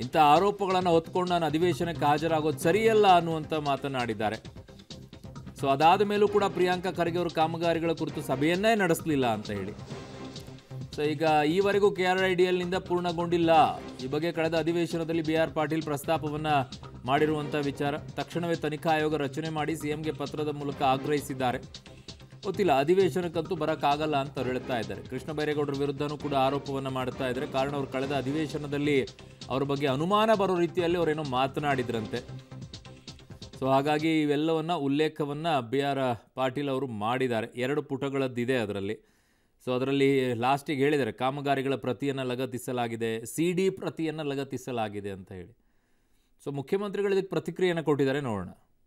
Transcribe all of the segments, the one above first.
ಇಂಥ ಆರೋಪಗಳನ್ನು ಹೊತ್ಕೊಂಡು ನಾನು ಅಧಿವೇಶನಕ್ಕೆ ಹಾಜರಾಗೋದು ಸರಿಯಲ್ಲ ಅನ್ನುವಂಥ ಮಾತನಾಡಿದ್ದಾರೆ ಸೊ ಅದಾದ ಮೇಲೂ ಕೂಡ ಪ್ರಿಯಾಂಕಾ ಖರ್ಗೆ ಅವರು ಕಾಮಗಾರಿಗಳ ಕುರಿತು ಸಭೆಯನ್ನೇ ನಡೆಸಲಿಲ್ಲ ಅಂತ ಹೇಳಿ ಸೊ ಈಗ ಈವರೆಗೂ ಕೆ ಆರ್ ಐ ಡಿ ಎಲ್ನಿಂದ ಪೂರ್ಣಗೊಂಡಿಲ್ಲ ಈ ಬಗ್ಗೆ ಕಳೆದ ಅಧಿವೇಶನದಲ್ಲಿ ಬಿ ಆರ್ ಪಾಟೀಲ್ ಪ್ರಸ್ತಾಪವನ್ನ ಮಾಡಿರುವಂಥ ವಿಚಾರ ತಕ್ಷಣವೇ ತನಿಖಾ ಆಯೋಗ ರಚನೆ ಮಾಡಿ ಸಿಎಂಗೆ ಪತ್ರದ ಮೂಲಕ ಆಗ್ರಹಿಸಿದ್ದಾರೆ ಗೊತ್ತಿಲ್ಲ ಅಧಿವೇಶನಕ್ಕಂತೂ ಬರೋಕ್ಕಾಗಲ್ಲ ಅಂತ ಅವ್ರು ಹೇಳ್ತಾ ಇದ್ದಾರೆ ಕೃಷ್ಣ ಬೈರೇಗೌಡರ ವಿರುದ್ಧನೂ ಕೂಡ ಆರೋಪವನ್ನ ಮಾಡ್ತಾ ಇದ್ದಾರೆ ಕಾರಣ ಅವರು ಕಳೆದ ಅಧಿವೇಶನದಲ್ಲಿ ಅವ್ರ ಬಗ್ಗೆ ಅನುಮಾನ ಬರೋ ರೀತಿಯಲ್ಲಿ ಅವರೇನೋ ಮಾತನಾಡಿದ್ರಂತೆ ಸೊ ಹಾಗಾಗಿ ಇವೆಲ್ಲವನ್ನ ಉಲ್ಲೇಖವನ್ನ ಬಿ ಆರ್ ಪಾಟೀಲ್ ಅವರು ಮಾಡಿದ್ದಾರೆ ಎರಡು ಪುಟಗಳದ್ದಿದೆ ಅದರಲ್ಲಿ ಸೊ ಅದರಲ್ಲಿ ಲಾಸ್ಟಿಗೆ ಹೇಳಿದ್ದಾರೆ ಕಾಮಗಾರಿಗಳ ಪ್ರತಿಯನ್ನು ಲಗತ್ತಿಸಲಾಗಿದೆ ಸಿ ಡಿ ಪ್ರತಿಯನ್ನು ಲಗತ್ತಿಸಲಾಗಿದೆ ಅಂತ ಹೇಳಿ ಸೊ ಮುಖ್ಯಮಂತ್ರಿಗಳು ಇದಕ್ಕೆ ಪ್ರತಿಕ್ರಿಯೆಯನ್ನು ಕೊಟ್ಟಿದ್ದಾರೆ ನೋಡೋಣ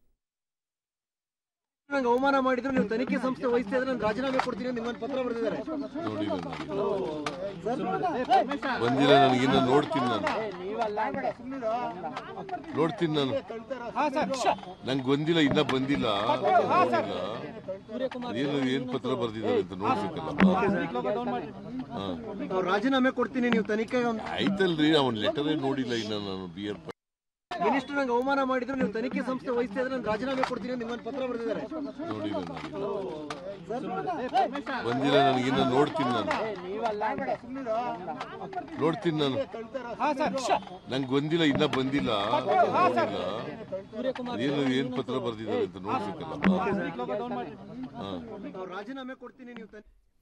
ನಂಗೆ ಅವಮಾನ ಮಾಡಿದ್ರು ನೀವು ತನಿಖೆ ಸಂಸ್ಥೆ ವಹಿಸ್ತಾ ಇದ್ರೆ ನಾನು ರಾಜೀನಾಮೆ ಕೊಡ್ತೀನಿ ಅಂತ ನಿಮ್ಮನ್ನು ಪತ್ರ ಬರೆದಿದ್ದಾರೆ ನೋಡಿಲ್ಲ ನಾನು ಬಂದಿಲ್ಲ ನನಗಿನ್ನ ನೋಡ್ತೀನಿ ನಾನು ನೋಡ್ತೀನಿ ನಾನು ನಂಗೆ ಬಂದಿಲ್ಲ ಇನ್ನ ಬಂದಿಲ್ಲ ನೋಡಿಲ್ಲ ಏನು ಏನ್ ಪತ್ರ ಬರ್ದಿದ್ದಾರೆ ಅಂತ ನೋಡ್ಬೇಕಲ್ಲ ಹಾ ಅವ್ರು ರಾಜೀನಾಮೆ ಕೊಡ್ತೀನಿ ನೀವು ತನಿಖೆ ಆಯ್ತಲ್ರಿ ಅವನ್ ಲೆಟರೇ ನೋಡಿಲ್ಲ ಇನ್ನ ನಾನು ಬಿ ಆರ್ ಮಿನಿಸ್ಟರ್ ನಂಗೆ ಅವಮಾನ ಮಾಡಿದ್ರು ನೀವು ತನಿಖೆ ಸಂಸ್ಥೆ ವಹಿಸ್ತಾ ಇದ್ರೆ ನಾನು ರಾಜೀನಾಮೆ ಕೊಡ್ತೀನಿ ಅಂತ ನಿಮ್ಮನ್ನು ಪತ್ರ ಬರೆದಿದ್ದಾರೆ ನೋಡಿಲ್ಲ ನಾನು ಬಂದಿಲ್ಲ ನನಗಿನ್ನ ನೋಡ್ತೀನಿ ನಾನು ನೋಡ್ತೀನಿ ನಾನು ನಂಗೆ ಬಂದಿಲ್ಲ ಇನ್ನ ಬಂದಿಲ್ಲ ನೋಡಿಲ್ಲ ಏನು ಏನ್ ಪತ್ರ ಬರ್ದಿದ್ದಾರೆ ಅಂತ ನೋಡ್ಬೇಕಲ್ಲ ಹಾ ಅವ್ರು ರಾಜೀನಾಮೆ ಕೊಡ್ತೀನಿ ನೀವು ತನಿ-